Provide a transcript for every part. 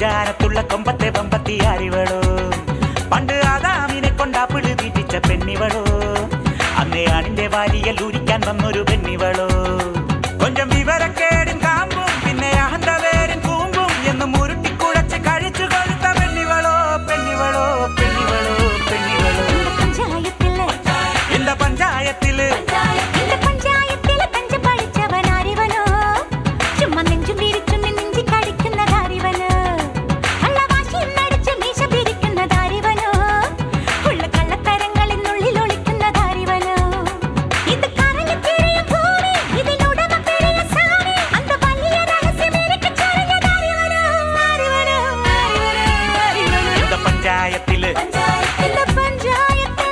പഞ്ചാരത്തുള്ള കൊമ്പത്തെ വമ്പത്തി അറിവളോ പണ്ട് ആദാമിനെ കൊണ്ടാ പിഴു തീറ്റിച്ച പെണ്ണിവളോ അന്നേ ആണിന്റെ വാരിയൽ ഊരിക്കാൻ വന്നൊരു പെണ്ണിവളോ കൊഞ്ചം വിവരക്കേടും കാമ്പും പിന്നെ അഹന്ത പേരും കൂമ്പും എന്ന് മുരുട്ടിക്കുഴച്ച് കഴിച്ചു കൊഴുത്ത പെണ്ണിവളോ പെണ്ണിവളോ പെണ്ണിവളോ പെണ്ണിവളോ പഞ്ചായത്തില് இந்த പഞ്ചായത്തില് இந்த പഞ്ചായത്തില് പഞ്ച പഠിച്ചവനാരിവനോ ചുമ്മാ നെഞ്ചും വിരിച്ചു നെഞ്ചി കടിക്കുന്നതാരിവനോ കള്ളവാശിയും നടിച്ച് മീശ പിരിക്കുന്നതാരിവനോ ഉള്ള കള്ളത്തരങ്ങളിനുള്ളിൽ ഒളിക്കുന്നതാരിവനോ ഇത് കറങ്ങി തിരിയും ഭൂമി ഇതിനുടമ പെരിയ സാമി അന്ത വലിയ രഹസ്യം എനിക്ക് ചൊരിഞ്ഞതാരിവനോ ആരിവനോ ആരിവനോ ആരിവനോ இந்த പഞ്ചായത്തില് இந்த പഞ്ചായത്തില്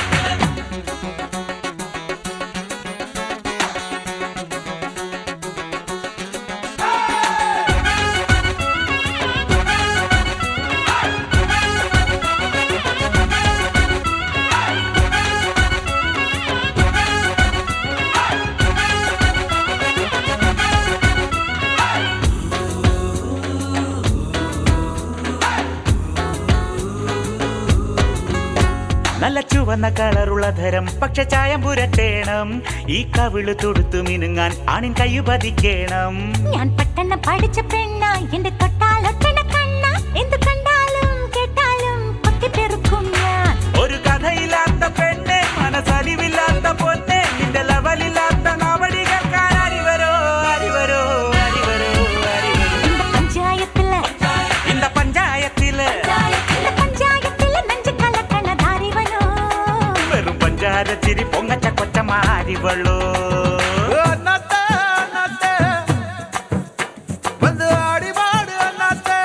നല്ല ചുവന്ന കളറുള്ള ധരം പക്ഷെ ചായം പുരട്ടേണം ഈ കവിള് തൊടുത്തു മിനുങ്ങാൻ ആണിൻ കയ്യു പതിക്കേണം ഞാൻ പെട്ടെന്ന് പഠിച്ച പെണ്ണ എന്റെ തൊട്ടാലൊട്ടണ കണ്ണ എന്ത് കണ്ടാലും കേട്ടാലും പൊട്ടിത്തെറുക്കും ഞാൻ ഒരു കഥയില്ലാത്ത പെണ്ണ് മനസ്സലിവില്ലാത്ത പൊന്ന് നിന്റെ ലെവലില്ലാത്ത നാവടി കേൾക്കാൻ അരിവരോ അരിവരോ അരിവരോ അരിവരോ இந்த പഞ്ചായത്തില് இந்த പഞ്ചായത്തില് இந்த പഞ്ചായത്തില് നെഞ്ച് കലക്കണ ധാരിവനോ വെറും പഞ്ചാര ചിരി പൊങ്ങച്ച കൊച്ചമാരിവളോ അന്നത്തെ അന്നത്തെ வந்து ஆடி பாடு அண்ணாத்தே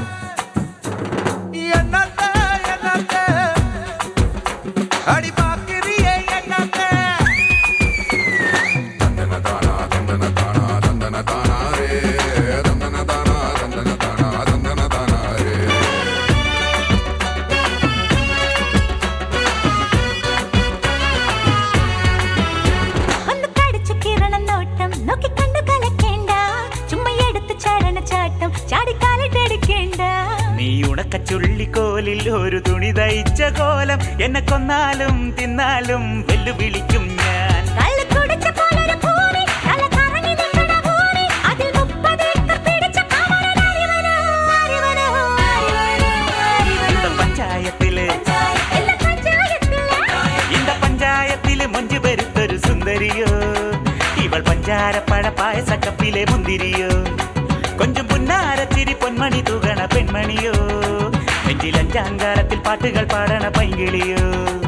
என்னத்தே என்னத்தே அடி பாக்கிறியே என்னத்தே ഒന്ന് കടിച്ചു കിരണം നോട്ടം നോക്കി കണ്ടു കലക്കേണ്ട ചുമ്മാ എടുത്ത് ചരണ ചാട്ടം ചാടിക്കാലിട്ടെടുക്കേണ്ട നീ ഉണക്ക ചുള്ളിക്കോലിൽ ഒരു തുണി തയ്ച്ച കോലം എന്നെ കൊന്നാലും തിന്നാലും വെല്ലുവിളിക്കും ഞാൻ കള്ള് കുടിച്ച പോലൊരു ഭൂമി, തല കറങ്ങി നിൽക്കണ ഭൂമി, അതിൽ മുപ്പത് ഏക്കർ പിടിച്ച പാവനൻ അരിവനോ, അരിവനോ, അരിവനോ, இந்த അരിവനോ. പഞ്ചായത്തില് இந்த പഞ്ചായത്തില് இந்த പഞ്ചായത്തില് മൊഞ്ചു പെരുത്തൊരു സുന്ദരിയോ ഇവൾ പഞ്ചാരപ്പഴ പായസക്കപ്പിലെ മുന്തിരിയോ കൊഞ്ചും പുന്നാരച്ചിരി പൊന്മണി തൂകണ പെൺമണിയോ നെഞ്ചിൽ അഞ്ചാങ്കാരത്തിൽ പാട്ടുകൾ പാടണ പൈങ്കിളിയോ